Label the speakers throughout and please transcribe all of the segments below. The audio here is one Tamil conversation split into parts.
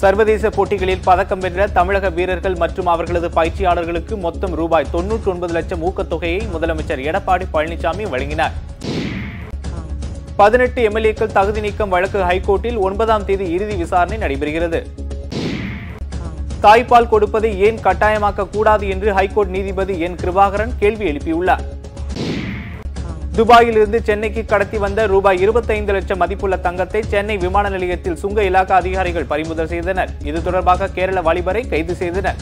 Speaker 1: சர்வதேச போட்டிகளில் பதக்கம் வென்ற தமிழக வீரர்கள் மற்றும் அவர்களது பயிற்சியாளர்களுக்கு மொத்தம் ரூபாய் தொன்னூற்றி ஒன்பது லட்சம் ஊக்கத்தொகையை முதலமைச்சர் எடப்பாடி பழனிசாமி வழங்கினார் பதினெட்டு எம்எல்ஏக்கள் தகுதி நீக்கம் வழக்கு ஹைகோர்ட்டில் ஒன்பதாம் தேதி இறுதி விசாரணை நடைபெறுகிறது தாய்ப்பால் கொடுப்பதை ஏன் கட்டாயமாக்க கூடாது என்று ஹைகோர்ட் நீதிபதி என் கிருபாகரன் கேள்வி எழுப்பியுள்ளார் துபாயிலிருந்து சென்னைக்கு கடத்தி வந்த ரூபாய் 25 லட்சம் மதிப்புள்ள தங்கத்தை சென்னை விமான நிலையத்தில் சுங்க இலாக்கா அதிகாரிகள் பறிமுதல் செய்தனர் இது தொடர்பாக கேரள வாலிபரை கைது செய்தனர்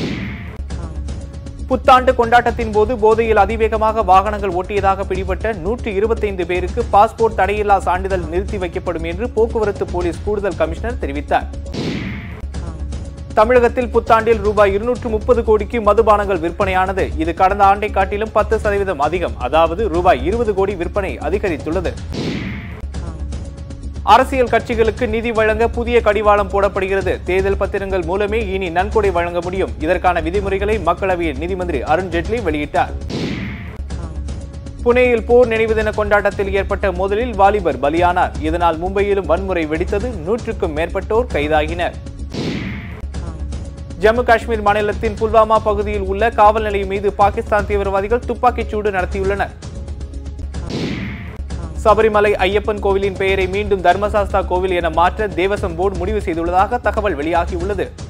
Speaker 1: புத்தாண்டு கொண்டாட்டத்தின் போது போதையில் அதிவேகமாக வாகனங்கள் ஓட்டியதாக பிடிபட்ட நூற்றி இருபத்தைந்து பேருக்கு பாஸ்போர்ட் தடையில்லா சான்றிதழ் நிறுத்தி வைக்கப்படும் என்று போக்குவரத்து போலீஸ் கூடுதல் கமிஷனர் தெரிவித்தார் தமிழகத்தில் புத்தாண்டில் ரூபாய் இருநூற்று முப்பது கோடிக்கு மதுபானங்கள் விற்பனையானது இது கடந்த ஆண்டை காட்டிலும் பத்து சதவீதம் அதிகம் அதாவது ரூபாய் இருபது கோடி விற்பனை அதிகரித்துள்ளது அரசியல் கட்சிகளுக்கு நிதி வழங்க புதிய கடிவாளம் போடப்படுகிறது தேர்தல் பத்திரங்கள் மூலமே இனி நன்கொடை வழங்க முடியும் இதற்கான விதிமுறைகளை மக்களவையில் நிதி மந்திரி அருண் ஜேட்லி வெளியிட்டார் புனேயில் போர் நினைவு தின கொண்டாட்டத்தில் ஏற்பட்ட மோதலில் வாலிபர் பலியானார் இதனால் மும்பையிலும் வன்முறை வெடித்தது நூற்றுக்கும் மேற்பட்டோர் கைதாகினர் ஜம்மு காஷ்மீர் மாநிலத்தின் புல்வாமா பகுதியில் உள்ள காவல் நிலையம் மீது பாகிஸ்தான் தீவிரவாதிகள் துப்பாக்கிச் சூடு நடத்தியுள்ளனர் சபரிமலை ஐயப்பன் கோவிலின் பெயரை மீண்டும் தர்மசாஸ்தா கோவில் என மாற்ற தேவசம் போர்டு முடிவு செய்துள்ளதாக தகவல் வெளியாகியுள்ளது